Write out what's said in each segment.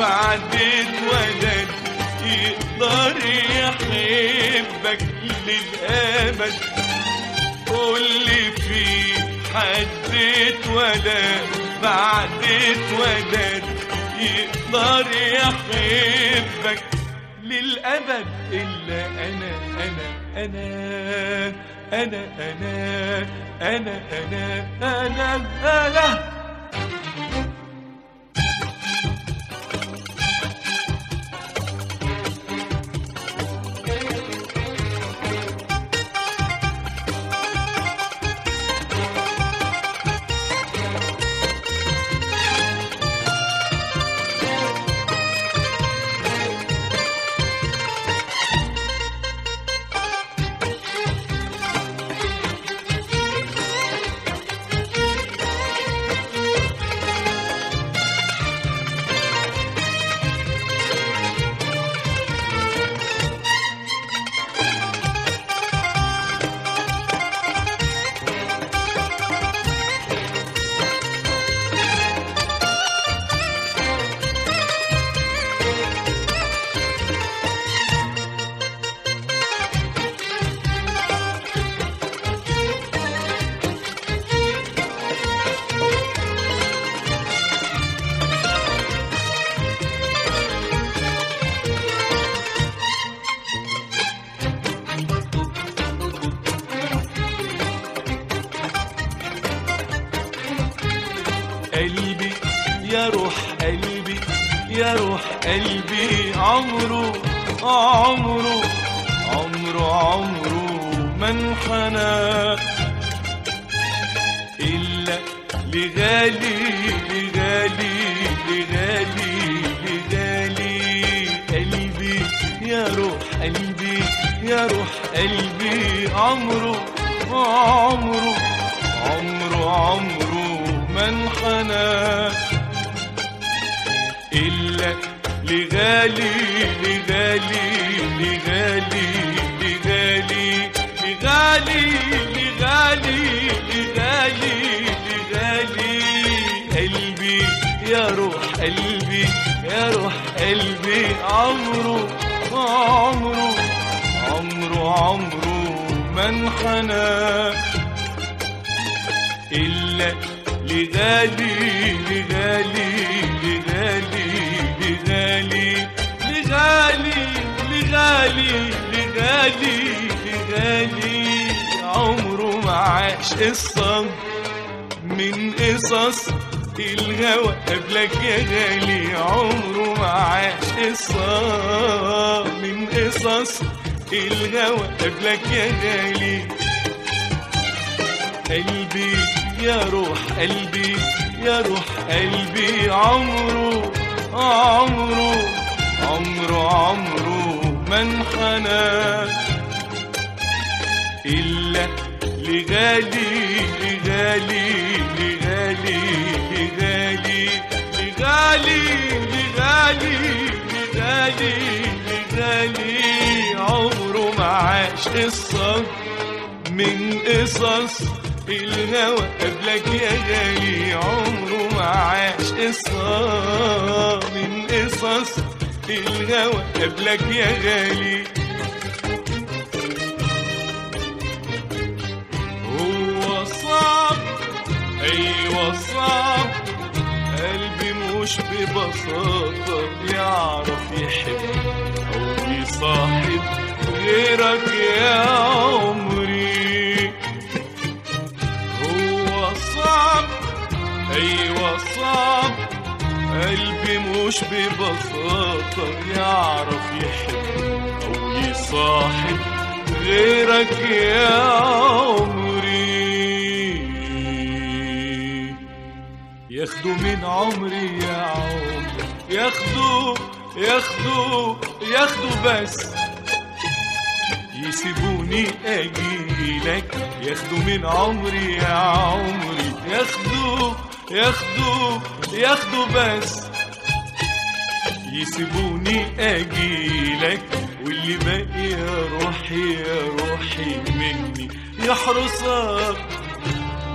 بعد اتولد يقدر يحبك للأبد قول لي في حد اتولد بعد اتولد يقدر يحبك للأبد إلا أنا أنا أنا أنا أنا أنا أنا أنا أنا قلبي يا روح قلبي يا روح قلبي عمره عمره عمره عمره ما انحنى إلا لغالي لغالي لغالي لغالي قلبي يا روح قلبي يا روح قلبي عمره عمره عمره عمره ما انحنى إلا لغالي لغالي لغالي لغالي لغالي لغالي لغالي لغالي قلبي يا روح قلبي يا روح قلبي عمره عمره عمره عمره ما انحنى إلا لغالي لغالي لغالي لغالي لغالي لغالي لغالي لغالي عمره ما عاش الصبر من قصص الهوى قبلك يا غالي عمره ما عاش الصبر من قصص الهوى قبلك يا غالي قلبي يا روح قلبي يا روح قلبي عمره عمره عمره عمره ما انحنى إلا لغالي لغالي لغالي لغالي لغالي لغالي لغالي لغالي عمره ما عاش الصبر من قصص الهوى قبلك يا غالي عمره ما عاش قصة من قصص الهوى قبلك يا غالي هو صعب ايوه صعب قلبي مش ببساطة يعرف يحب أو يصاحب غيرك يا عمري هو صعب أيوة صعب قلبي مش ببساطة يعرف يحب أو يصاحب غيرك يا عمري ياخدوا من عمري يا عمري ياخدوا ياخدوا ياخدوا بس يسيبوني اجيلك ياخدوا من عمري يا عمري ياخدوا ياخدوا ياخدوا بس يسيبوني اجيلك واللي باقي يا روحي يا روحي مني يحرسك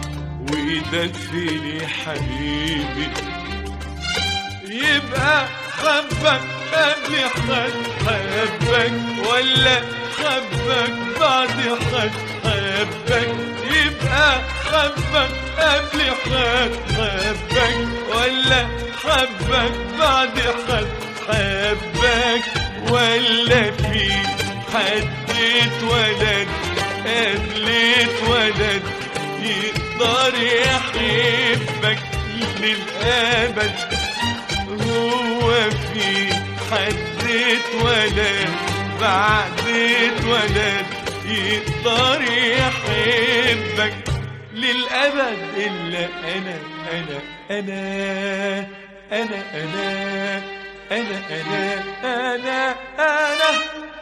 ويدفني حبيبي يبقى حبك قبل حد حبك ولا حبك بعد حد حبك يبقى حبك قبل حد حبك ولا حبك بعد حد حبك ولا في حد اتولد قبل اتولد يقدر يحبك للأبد هو في حد اتولد بعد اتولد يقدر يحبك للأبد إلا أنا أنا أنا أنا أنا أنا أنا أنا أنا